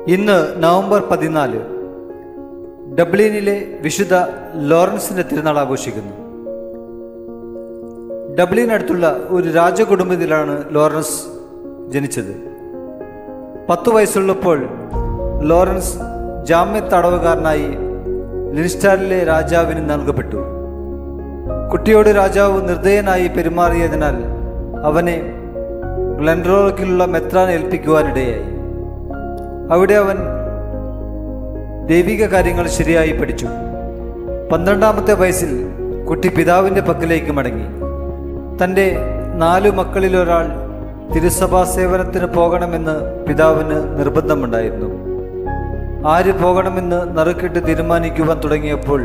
ഇന്ന് നവംബർ പതിനാല് ഡബ്ലിനിലെ വിശുദ്ധ ലോറൻസിന്റെ തിരുനാൾ ആഘോഷിക്കുന്നു ഡബ്ലിനടുത്തുള്ള ഒരു രാജകുടുംബത്തിലാണ് ലോറൻസ് ജനിച്ചത് പത്തു വയസ്സുള്ളപ്പോൾ ലോറൻസ് ജാമ്യ തടവുകാരനായി ലിൻസ്റ്റാറിലെ രാജാവിന് നൽകപ്പെട്ടു കുട്ടിയോട് രാജാവ് നിർദ്ദയനായി പെരുമാറിയതിനാൽ അവനെ ഗ്ലൻറോക്കിലുള്ള മെത്രാൻ ഏൽപ്പിക്കുവാനിടയായി അവിടെ അവൻ ദൈവിക കാര്യങ്ങൾ ശരിയായി പഠിച്ചു പന്ത്രണ്ടാമത്തെ വയസ്സിൽ കുട്ടി പിതാവിൻ്റെ പക്കലേക്ക് മടങ്ങി തൻ്റെ നാലു മക്കളിലൊരാൾ തിരുസഭാ സേവനത്തിന് പോകണമെന്ന് പിതാവിന് നിർബന്ധമുണ്ടായിരുന്നു ആര് പോകണമെന്ന് നറുക്കിട്ട് തീരുമാനിക്കുവാൻ തുടങ്ങിയപ്പോൾ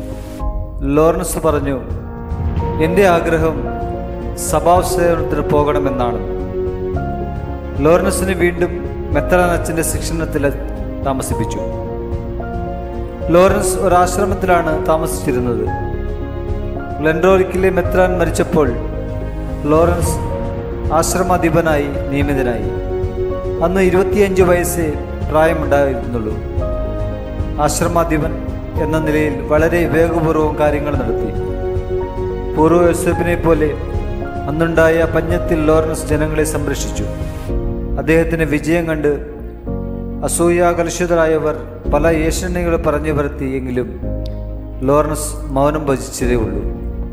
ലോറൻസ് പറഞ്ഞു എൻ്റെ ആഗ്രഹം സഭാസേവനത്തിന് പോകണമെന്നാണ് ലോറൻസിന് വീണ്ടും മെത്രാൻ അച്ഛൻ്റെ ശിക്ഷണത്തിൽ താമസിപ്പിച്ചു ലോറൻസ് ഒരാശ്രമത്തിലാണ് താമസിച്ചിരുന്നത് ഗ്ലൻഡോറിക്കിലെ മെത്രാൻ മരിച്ചപ്പോൾ ലോറൻസ് ആശ്രമാധിപനായി നിയമിതനായി അന്ന് ഇരുപത്തിയഞ്ച് വയസ്സേ പ്രായമുണ്ടായിരുന്നുള്ളൂ ആശ്രമാധിപൻ എന്ന നിലയിൽ വളരെ വേഗപൂർവ്വം കാര്യങ്ങൾ നടത്തി പൂർവ്വ യോസഫിനെ പോലെ അന്നുണ്ടായ പഞ്ഞത്തിൽ ലോറൻസ് ജനങ്ങളെ സംരക്ഷിച്ചു അദ്ദേഹത്തിന് വിജയം കണ്ട് അസൂയാകലുഷിതരായവർ പല ഏഷണികൾ പറഞ്ഞു വരുത്തി എങ്കിലും ലോറൻസ് മൗനം ഭജിച്ചതേ ഉള്ളൂ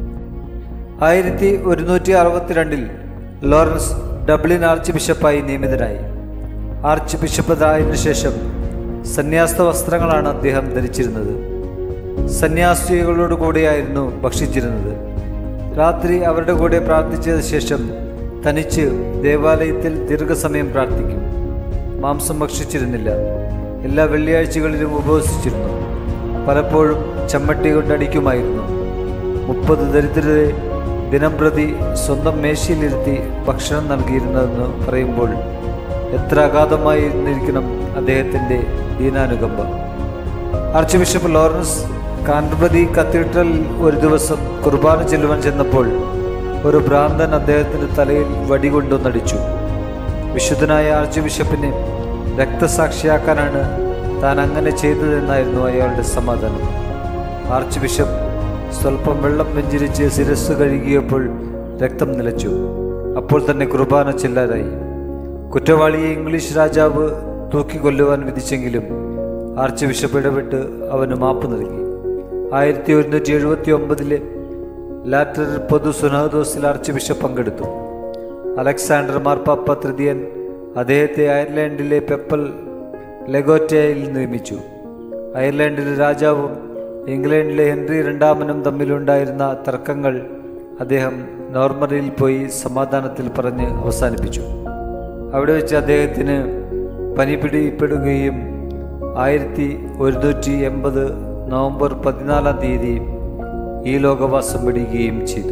ആയിരത്തി ഒരുന്നൂറ്റി അറുപത്തിരണ്ടിൽ ലോറൻസ് ഡബ്ലിൻ ആർച്ച് ബിഷപ്പായി നിയമിതനായി ആർച്ച് ബിഷപ്പായതിനു ശേഷം സന്യാസ വസ്ത്രങ്ങളാണ് അദ്ദേഹം ധരിച്ചിരുന്നത് സന്യാസികളോട് കൂടെയായിരുന്നു ഭക്ഷിച്ചിരുന്നത് രാത്രി അവരുടെ കൂടെ പ്രാർത്ഥിച്ചതിന് ശേഷം തനിച്ച് ദേവാലയത്തിൽ ദീർഘസമയം പ്രാർത്ഥിക്കും മാംസം ഭക്ഷിച്ചിരുന്നില്ല എല്ലാ വെള്ളിയാഴ്ചകളിലും ഉപവസിച്ചിരുന്നു പലപ്പോഴും ചമ്മട്ടി കൊണ്ടടിക്കുമായിരുന്നു മുപ്പത് ദരിദ്രരെ ദിനം പ്രതി സ്വന്തം മേശയിലിരുത്തി ഭക്ഷണം നൽകിയിരുന്നതെന്ന് പറയുമ്പോൾ എത്ര അഗാധമായിരുന്നിരിക്കണം അദ്ദേഹത്തിൻ്റെ ദീനാനുകമ്പ ആർച്ച് ബിഷപ്പ് ലോറൻസ് കാൻഡർബറി കത്തീഡ്രലിൽ ഒരു ദിവസം കുർബാന ചെല്ലുവാൻ ചെന്നപ്പോൾ ഒരു ഭ്രാന്തൻ അദ്ദേഹത്തിൻ്റെ തലയിൽ വടികൊണ്ടൊന്നടിച്ചു വിശുദ്ധനായ ആർച്ച് ബിഷപ്പിനെ രക്തസാക്ഷിയാക്കാനാണ് താൻ അങ്ങനെ ചെയ്തതെന്നായിരുന്നു അയാളുടെ സമാധാനം ആർച്ച് ബിഷപ്പ് സ്വല്പം വെള്ളം വെഞ്ചിരിച്ച് ശിരസ് കഴുകിയപ്പോൾ രക്തം നിലച്ചു അപ്പോൾ തന്നെ കുർബാന ചെല്ലാതായി കുറ്റവാളിയെ ഇംഗ്ലീഷ് രാജാവ് തൂക്കിക്കൊല്ലുവാൻ വിധിച്ചെങ്കിലും ആർച്ച് ബിഷപ്പ് ഇടപെട്ട് അവന് മാപ്പ് നൽകി ആയിരത്തി ഒരുന്നൂറ്റി എഴുപത്തി ഒമ്പതിലെ ലാറ്റർ പൊതു സുനഹദോസിൽ ആർച്ച് ബിഷപ്പ് പങ്കെടുത്തു അലക്സാണ്ടർ മാർപ്പാപ്പ തൃതീയൻ അദ്ദേഹത്തെ അയർലൻഡിലെ പെപ്പൽ ലെഗോറ്റയിൽ നിയമിച്ചു അയർലൻഡിലെ രാജാവും ഇംഗ്ലണ്ടിലെ ഹെൻറി രണ്ടാമനും തമ്മിലുണ്ടായിരുന്ന തർക്കങ്ങൾ അദ്ദേഹം നോർമറിയിൽ പോയി സമാധാനത്തിൽ പറഞ്ഞ് അവസാനിപ്പിച്ചു അവിടെ വെച്ച് അദ്ദേഹത്തിന് പനി പിടിപ്പെടുകയും ആയിരത്തി ഒരുന്നൂറ്റി എൺപത് നവംബർ പതിനാലാം തീയതി ഈ ലോകവാസം വെടിയുകയും ചെയ്തു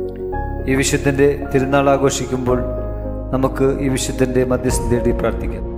ഈ വിശുദ്ധൻ്റെ തിരുനാൾ ആഘോഷിക്കുമ്പോൾ നമുക്ക് ഈ വിശുദ്ധൻ്റെ മധ്യസ്ഥ തേടി പ്രാർത്ഥിക്കാം